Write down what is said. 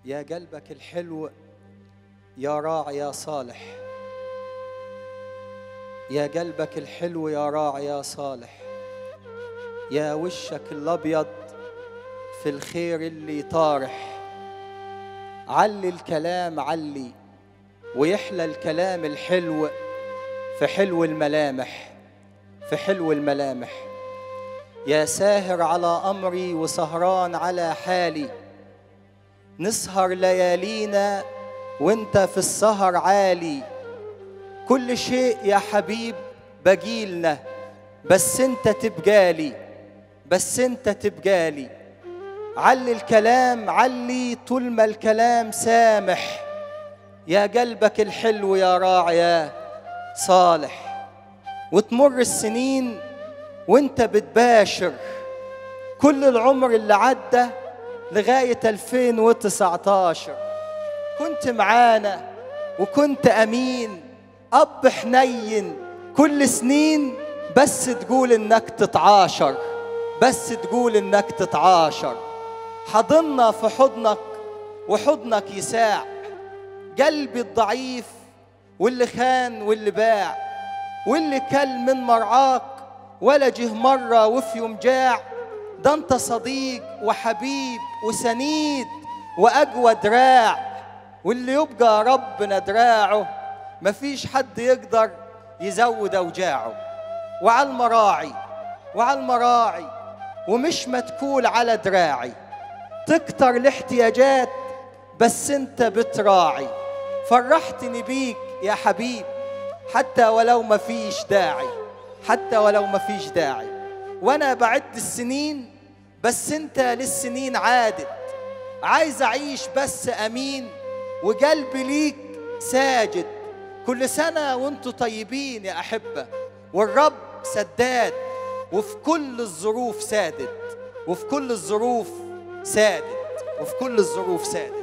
يا قلبك الحلو يا راعي يا صالح يا قلبك الحلو يا راعي يا صالح يا وشك الابيض في الخير اللي طارح علي الكلام علي ويحلى الكلام الحلو في حلو الملامح في حلو الملامح يا ساهر على امري وسهران على حالي نسهر ليالينا وانت في السهر عالي كل شيء يا حبيب بجيلنا بس انت تبقالي بس انت تبقالي علي الكلام علي طول ما الكلام سامح يا قلبك الحلو يا راعي يا صالح وتمر السنين وانت بتباشر كل العمر اللي عدى لغاية 2019 كنت معانا وكنت أمين أب حنين كل سنين بس تقول إنك تتعاشر بس تقول إنك تتعاشر حضنا في حضنك وحضنك يساع قلبي الضعيف واللي خان واللي باع واللي كل من مرعاك ولا جه مرة وفي يوم جاع ده انت صديق وحبيب وسنيد وأقوى دراع واللي يبقى ربنا دراعه مفيش حد يقدر يزود أوجاعه وعلى المراعي وعلى المراعي ومش متكول على دراعي تكتر الاحتياجات بس انت بتراعي فرحتني بيك يا حبيب حتى ولو ما فيش داعي حتى ولو ما فيش داعي وانا بعد السنين بس انت للسنين عادت عايز اعيش بس امين وقلبي ليك ساجد كل سنة وانتوا طيبين يا أحبة والرب سداد وفي كل الظروف سادد وفي كل الظروف سادد وفي كل الظروف سادد